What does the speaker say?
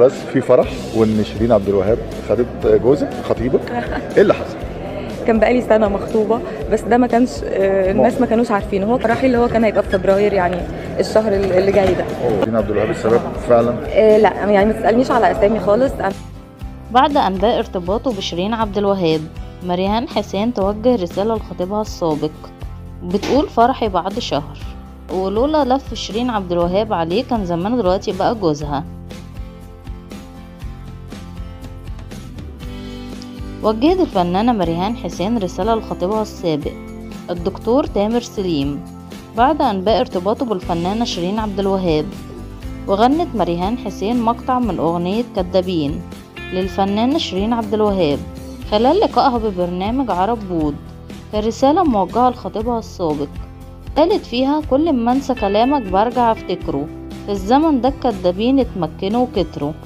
بس في فرح وان شيرين عبد الوهاب خدت جوزك خطيبك ايه اللي حصل؟ كان بقالي سنه مخطوبه بس ده ما كانش آه، الناس ما كانوش عارفينه هو فرحي اللي هو كان هيبقى في فبراير يعني الشهر اللي جاي ده شيرين عبد الوهاب السبب فعلا آه، لا يعني ما تسالنيش على اسامي خالص أنا بعد أنباء ارتباطه بشيرين عبد الوهاب مريهان حسين توجه رسالة لخطيبها السابق بتقول فرحي بعد شهر ولولا لف شيرين عبد الوهاب عليه كان زمان دلوقتي بقى جوزها وجهت الفنانة مريهان حسين رسالة لخطيبها السابق الدكتور تامر سليم بعد أنباء ارتباطه بالفنانة شيرين عبد الوهاب وغنت مريهان حسين مقطع من أغنية كدابين للفنانة شيرين عبد الوهاب خلال لقائها ببرنامج عرب بود في رسالة موجهة لخطيبها السابق قالت فيها كل ما انسى كلامك برجع افتكره في الزمن ده الكدابين اتمكنوا وكتروا